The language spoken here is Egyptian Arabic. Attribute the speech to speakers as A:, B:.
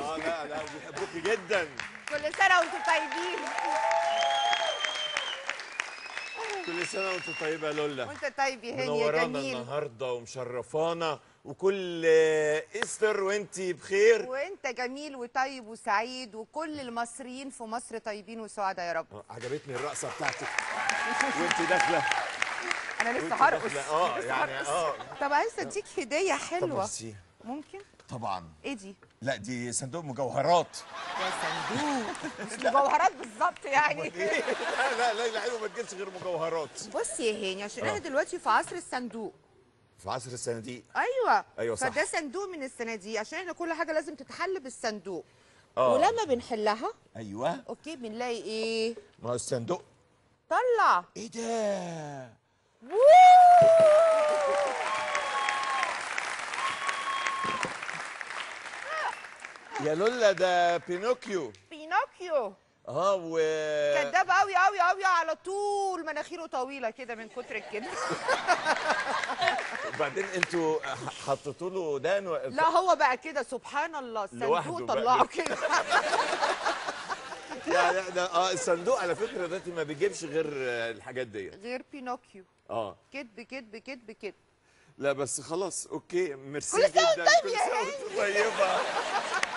A: اه لا لا بيحبوكي جدا
B: كل سنه وانتم طيبين
A: كل سنه وانت طيبه يا لولا
B: وانت طيب يا هاني يا
A: منورانا
B: جميل
A: النهارده ومشرفانا وكل ايستر وانت بخير
B: وانت جميل وطيب وسعيد وكل المصريين في مصر طيبين وسعداء يا رب
A: آه، عجبتني الرقصه بتاعتك وانت داخله
B: انا لسه
A: وانت
B: هرقص
A: داخله اه
B: لسه
A: يعني
B: هرقص.
A: اه
B: طب عايز اديك هديه
A: طب
B: حلوه
A: ميرسي
B: ممكن
A: طبعا
B: ايه دي
A: لا دي صندوق مجوهرات
B: يا صندوق مش مجوهرات بالظبط يعني
A: لا لا لا لا حلوه ما تجيبش غير مجوهرات
B: بص يا هاني عشان
A: آه.
B: احنا دلوقتي في عصر الصندوق
A: في عصر الصناديق
B: ايوه
A: أيوة صح.
B: فده صندوق من الصناديق عشان احنا كل حاجه لازم تتحل بالصندوق
A: اه
B: ولما بنحلها
A: ايوه
B: اوكي بنلاقي ايه
A: ما هو الصندوق
B: طلع
A: ايه ده يا لولا ده بينوكيو
B: بينوكيو
A: اه و
B: كداب قوي قوي قوي على طول مناخيره طويله كده من كتر الكذب
A: وبعدين انتوا ح- حطيتوا له ودان و...
B: لا هو بقى كده سبحان الله
A: لوحده
B: الصندوق
A: بقى.
B: طلعه كده
A: يعني احنا اه الصندوق على فكره دلوقتي ما بيجيبش غير آه، الحاجات دي
B: غير بينوكيو
A: اه
B: كذب كذب كذب كذب
A: لا بس خلاص اوكي ميرسي
B: كل سنة
A: جدا
B: وانت طيب
A: كل
B: يا
A: سنه وانت طيبه